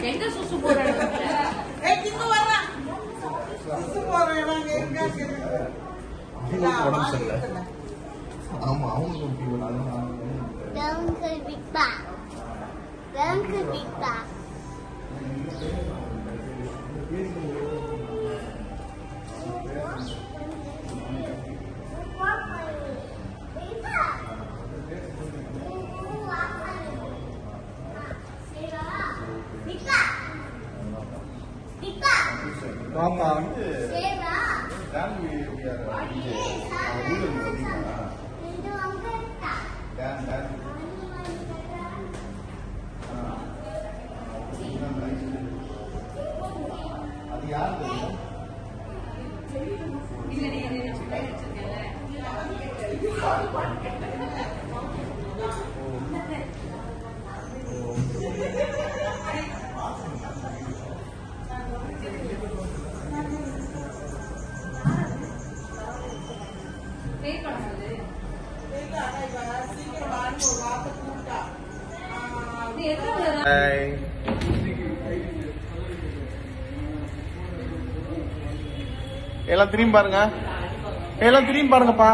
எங்க சுசு போற இடத்துல அவங்களுக்கு உடம்பு சரியில்லை ஆமா அவங்களுக்கு ஃபீவர் அதனால Uncle Big Bang. Uncle Big Bang. பாப்பா வந்து டேம் ஊருக்கு வரீங்களா டேம் டேம் அது யார் தெரியும் பே பண்ணும்போது இது எவ்வளவு எல்லாம் திரும்பி பாருங்க எல்லாம் திரும்பி பாருங்கப்பா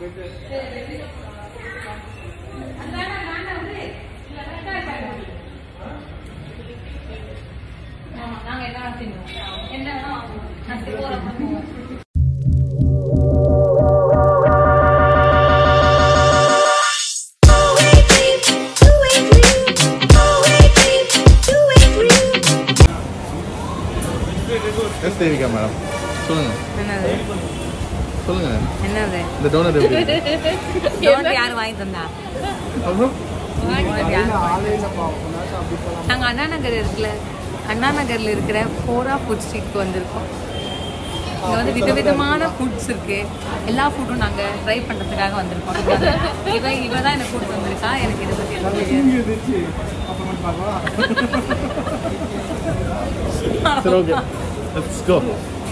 ஆமா, நாங்க என்ன தின்னோம் என்ன நான் போறப்ப போவோம் எஸ் தேவிகா மேடம் சொல்லுங்க என்னது சொல்லுங்க என்னது இந்த டோனர் எப்படி டோன்ட் யார் வாங்கி தந்தா அப்புறம் டோனட் யார் நாங்கள் அண்ணா நகர் இருக்குல்ல அண்ணா நகரில் இருக்கிற ஃபோரா ஃபுட் ஸ்ட்ரீட்க்கு வந்திருக்கோம் இங்கே வந்து விதவிதமான ஃபுட்ஸ் இருக்கு எல்லா ஃபுட்டும் நாங்கள் ட்ரை பண்ணுறதுக்காக வந்திருக்கோம் இங்க வந்து இவ இவ தான் எனக்கு ஃபுட் வந்திருக்கா எனக்கு இதை பற்றி எதுவும் தெரியாது சரி ஓகே லெட்ஸ் கோ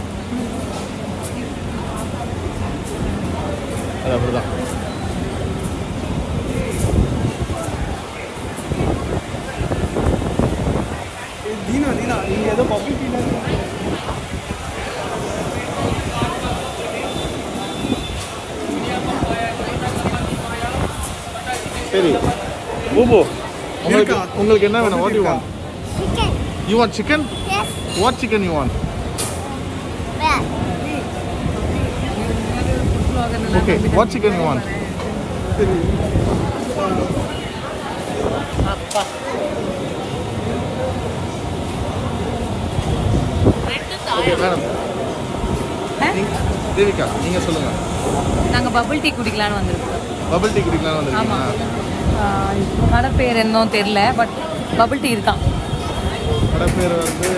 அது அப்படிதான் தீனா தீனா நீங்க ஏதோ பப்ளிக் சரி பூபு உங்களுக்கு இருக்கா? உங்களுக்கு என்ன வேணும் வாட் யூ இருக்கா? Want you want chicken Yes. What chicken you want Well, okay what chicken you want okay madam Devika நீங்க சொல்லுங்க நாங்கள் பபிள் டீ குடிக்கலான்னு வந்திருக்கோம் பபிள் டீ குடிக்கலாம்னு ஆமாம் வந்திருக்கீங்களா கடை பேர் என்னன்னு தெரில பட் பபிள் டீ இருக்கான் கடை பேர் வந்து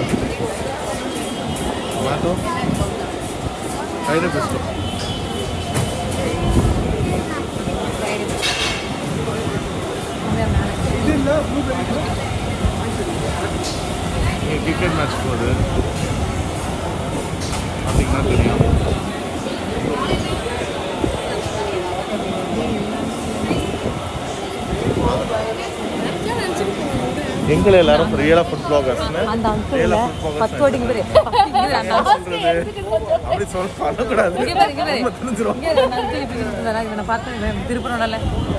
டொமேட்டோ ஃப்ரைடு பெஸ்ட்டோ இது இல்ல ப்ளூபெர்ரி இங்கே கிரிக்கெட் மேட்ச் போகுது பார்த்தீங்கன்னா தெரியும் எங்களை எல்லாரும் ரியலாக ஃபுட் பிளாகர்ஸ்னு அந்த அங்கிள் பத்து வாட்டிக்கு பேர் அந்த அப்படி சொல்ல பண்ணக்கூடாது இங்க பாரு, இங்க பாரு. ரொம்ப தெரிஞ்சிரும் இங்க ஒரு uncle இப்படி இருந்தாரா? இவனை பார்த்தா இவன் திருப்பணும்ல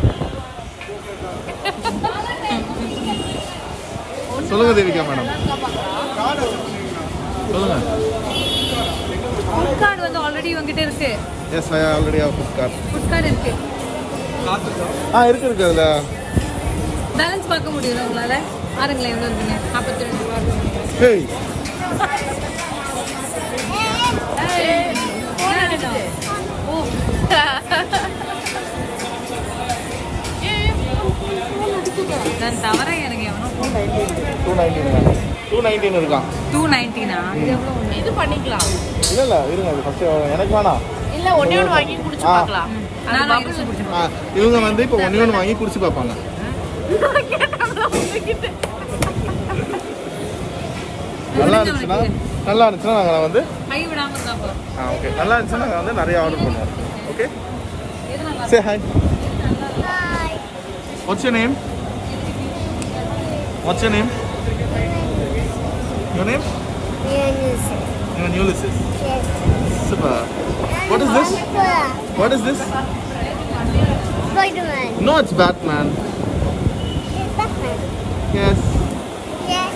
சொல்லுங்க தேவிகா மேடம் சொல்லுங்க ஃபுட் கார்டு வந்து ஆல்ரெடி உங்ககிட்ட இருக்கு yes I already have food card food card இருக்கு ஆ இருக்கு இருக்கு அதில் பேலன்ஸ் பார்க்க முடியும் உங்களால பாருங்களேன் எவ்வளோ இருக்குன்னு நாற்பத்தி ரெண்டு ரூபா ஹேய் நான் தவிர எனக்கு எவ்வளோ டூ நைன்டீன் டூ நைன்டீன் இருக்கான் டூ நைன்டீனா இது எவ்வளோ இது பண்ணிக்கலாம் இல்லை இல்லை இருங்க அது ஃபஸ்ட்டு எனக்கு வேணாம் இல்ல ஒண்ணே ஒண்ணு வாங்கி குடிச்சு ஆ. பார்க்கலாம் நான் வாங்கி குடிச்சிருக்கேன் ஆ இவங்க வந்து இப்போ ஒன்று ஒன்று வாங்கி குடிச்சு பார்ப்பாங்க நல்லா இருந்துச்சுன்னா நல்லா இருந்துச்சுன்னா நாங்கள் வந்து கை விடாம இருந்தா போதும் ஆ ஓகே நல்லா இருந்துச்சுன்னா நாங்கள் வந்து நிறைய ஆர்டர் பண்ணுவோம் ஓகே எது say hi what's your name what's your name Your name? Yes. I'm Ulysses. Yes. Super. What is this? What is this? Spider-Man. No, it's Batman. It's Batman. Yes. Yes.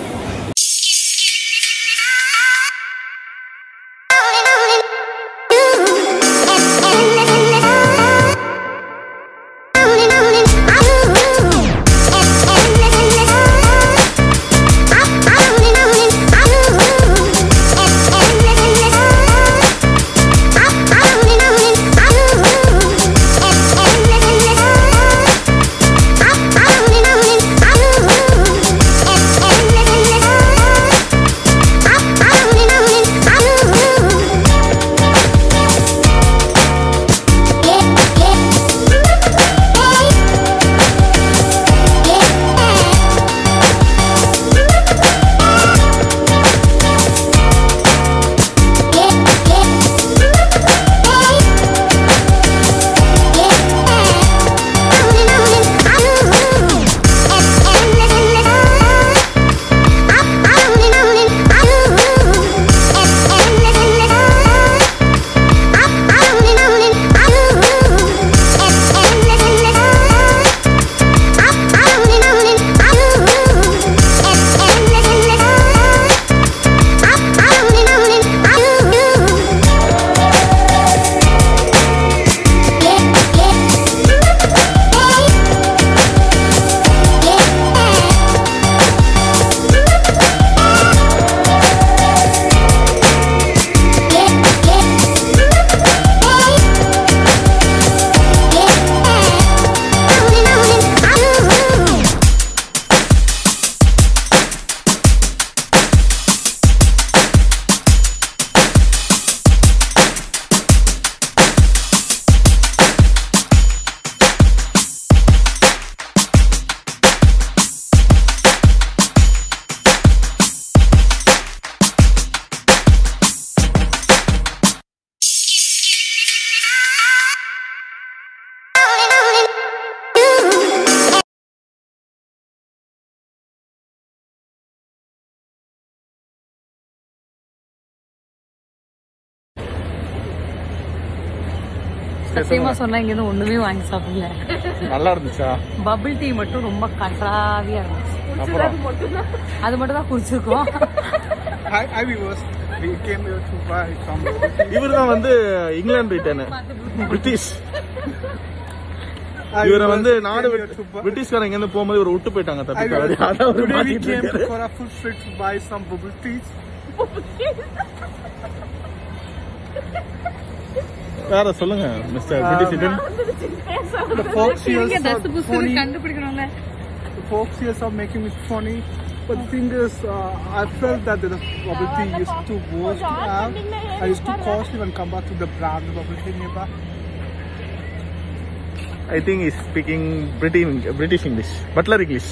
சத்தியமா சொன்னா இங்க இருந்து ஒண்ணுமே வாங்கி சாப்பிடல நல்லா இருந்துச்சா பபிள் டீ மட்டும் ரொம்ப கன்றாவியா இருந்துச்சு அப்புறம் அது மட்டும் தான் குடிச்சிருக்கோம் Hi, hi viewers. We came here to buy some. இவர் தான் வந்து இங்கிலாந்து ரிட்டர்னு பிரிட்டிஷ் Hi, இவரை viewers. வந்து We நாடு came here விட்டு to buy- பிரிட்டிஷ்காரங்க இருந்து போகும்போது இவர் விட்டு போயிட்டாங்க Hi, தப்பி viewers. தவறி. அதான் அவரு Today we மாட்டிட்டு came இருக்காரு. for a full street to buy some bubble teas. வேற சொல்லுங்க mister British return The folks here இங்க are தசு புசு funny. கண்டுபிடிக்கணும்ல The folks here are making it funny. But the thing is, uh, I felt that the bubble tea is too worse to have. And it's too costly when compared to the brand bubble tea nearby. I think is speaking Britain British English butler English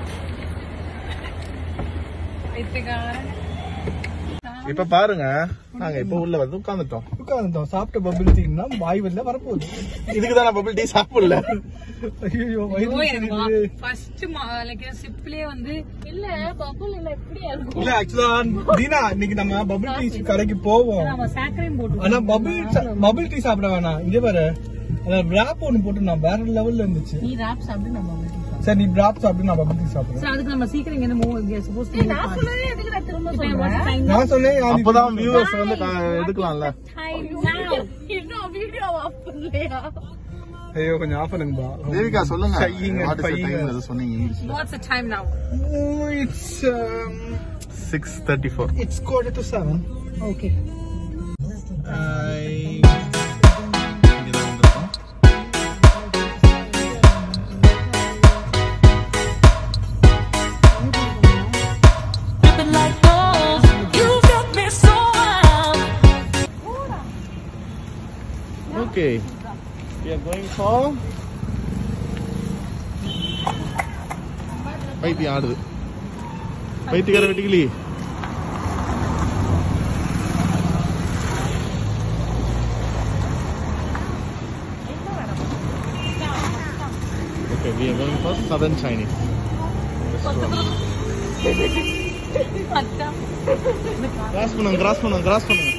இப்ப பாருங்க நாங்க இப்ப உள்ள வந்து உட்கார்ந்துட்டோம் உட்காந்துட்டோம் சாப்பிட்ட bubble டீனா வாய் வெளில வரப்போகுது இதுக்கு தான் நான் பபிள் டீ சாப்பிடல ஐயோ ஃபர்ஸ்ட் லைக் சிப்லயே வந்து இல்ல பபுள் இல்ல எப்படியா இருக்கும் இல்ல ஆக்சுவலா தீனா இன்னைக்கு நம்ம பபிள் டீ கடைக்கு போவோம் நம்ம சாக்கரையும் போட்டு ஆனா பபிள் பபிள் டீ சாப்பிட வேணாம் இங்க பாரு ராப் ஒண்ணு போட்டு நான் வேற லெவல்ல இருந்துச்சு நீ ராப் சாப்பிட்டு நம்ம bubble tea சாப்பிடுவோம். சரி நீ ராப் சாப்பிட்டு நான் பபிள் டீ சாப்பிடுறேன் சரி, அதுக்கு நம்ம சீக்கிரம் இங்க இருந்து மூவ் சப்போஸ் நான் சொன்னதே எதுக்கு நான் திரும்ப சொல்றேன் நான் சொன்னேன் யாரு- அப்பதான் வியூவர்ஸ் வந்து க- எடுக்கலாம்ல இன்னும் வீடியோ ஆஃப் பண்ணலையா ஐயோ கொஞ்சம் ஆஃப் பண்ணுங்கப்பா தேவிகா சொல்லுங்க பையங்க, What is the பையங்க. time? ஏதோ சொன்னீங்க இங்கிலீஷ்ல what's the time now it's six thirty four it's got to seven okay Okay. We are going for பைத்தியம் ஆடுது பைத்தியக்கார வெட்டிக்கிளி Okay, we are going for Southern Chinese. restaurant. Cross பண்ணுங்க cross பண்ணுங்க கிராஸ் பண்ணுங்க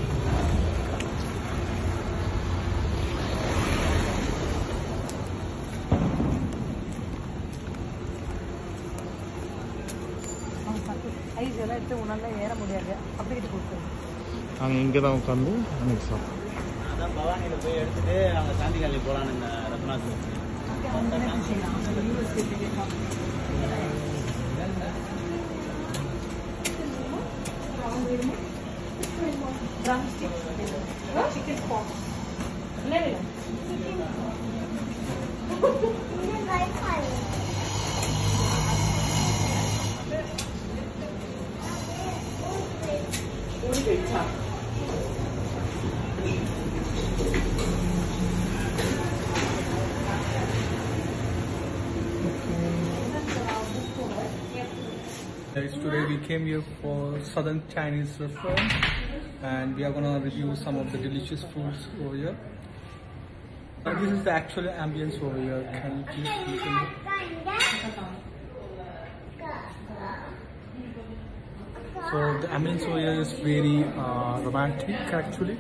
ஐஸ் எல்லாம் எடுத்து உன்னால ஏற முடியாது அப்படியே கொடுத்துரு நாங்கள் இங்கே தான் உட்காந்து அன்னைக்கு சாப்பிட்டோம் அதான் பவானியில போய் எடுத்துட்டு அங்க சாந்தி காலனி போலான்னு ரத்னாக்கு Guys, today we came here for Southern Chinese restaurant and we are gonna review some of the delicious foods over here. Uh, this is the actual ambience over here. Can you please see it? So the ambience over here is very uh, romantic actually.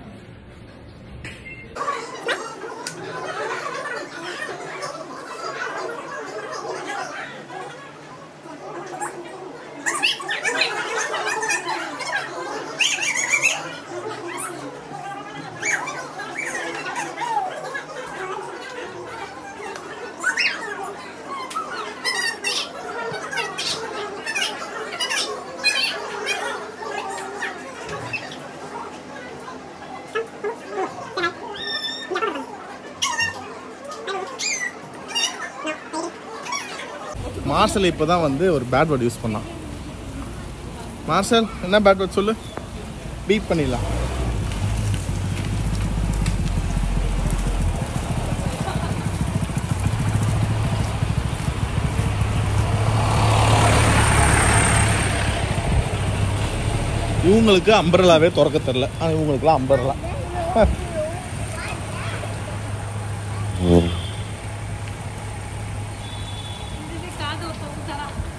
Marshall இப்போ தான் வந்து ஒரு bad word use பண்ணான் Marshall என்ன bad word சொல்லு beep பண்ணிடலாம் இவங்களுக்கு அம்பரலாவே திறக்க தெரில ஆனால் இவங்களுக்குலாம் அம்பரலா காது ஒருத்தவங்க தரா